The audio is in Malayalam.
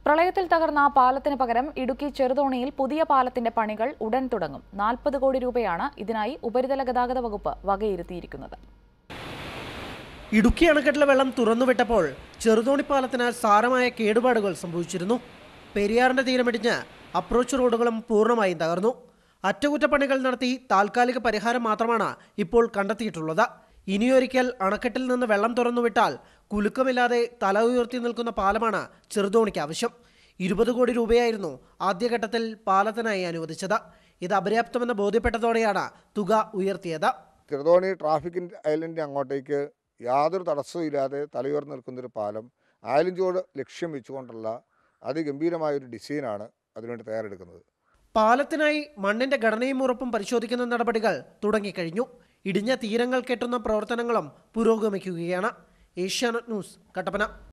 പ്രളയത്തിൽ തകർന്ന പാലത്തിന് പകരം ഇടുക്കി ചെറുതോണിയിൽ പുതിയ പാലത്തിന്റെ പണികൾ ഉടൻ തുടങ്ങും നാൽപ്പത് കോടി രൂപയാണ് ഇതിനായി ഉപരിതല ഗതാഗത വകുപ്പ് വകയിരുത്തിയിരിക്കുന്നത് ഇടുക്കി അണക്കെട്ടിലെ വെള്ളം തുറന്നുവിട്ടപ്പോൾ ചെറുതോണി പാലത്തിന് സാരമായ കേടുപാടുകൾ സംഭവിച്ചിരുന്നു പെരിയാറിന്റെ തീരമിടിഞ്ഞ് അപ്രോച്ച് റോഡുകളും പൂർണ്ണമായും തകർന്നു അറ്റകുറ്റപ്പണികൾ നടത്തി താൽക്കാലിക പരിഹാരം മാത്രമാണ് ഇപ്പോൾ കണ്ടെത്തിയിട്ടുള്ളത് ഇനിയൊരിക്കൽ അണക്കെട്ടിൽ നിന്ന് വെള്ളം തുറന്നുവിട്ടാൽ കുലുക്കമില്ലാതെ തല ഉയർത്തി നിൽക്കുന്ന പാലമാണ് ചെറുതോണിക്ക് ആവശ്യം ഇരുപത് കോടി രൂപയായിരുന്നു ആദ്യഘട്ടത്തിൽ പാലത്തിനായി അനുവദിച്ചത് ഇത് അപര്യാപ്തമെന്ന് ബോധ്യപ്പെട്ടതോടെയാണ് തുക ഉയർത്തിയത് ചെറുതോണി ട്രാഫിക് ഐലൻഡിന് അങ്ങോട്ടേക്ക് യാതൊരു തടസ്സവും ഇല്ലാതെ തലയുയർന്ന് നിൽക്കുന്നൊരു പാലം ആയലിഞ്ചോട് ലക്ഷ്യം വെച്ചുകൊണ്ടുള്ള അതിഗംഭീരമായൊരു ഡിസൈനാണ് അതിനുവേണ്ടി തയ്യാറെടുക്കുന്നത് പാലത്തിനായി മണ്ണിന്റെ ഘടനയും ഉറപ്പും പരിശോധിക്കുന്ന നടപടികൾ തുടങ്ങിക്കഴിഞ്ഞു ഇടിഞ്ഞ തീരങ്ങൾ കെട്ടുന്ന പ്രവർത്തനങ്ങളും പുരോഗമിക്കുകയാണ് ഏഷ്യാനെറ്റ് ന്യൂസ് കട്ടപ്പന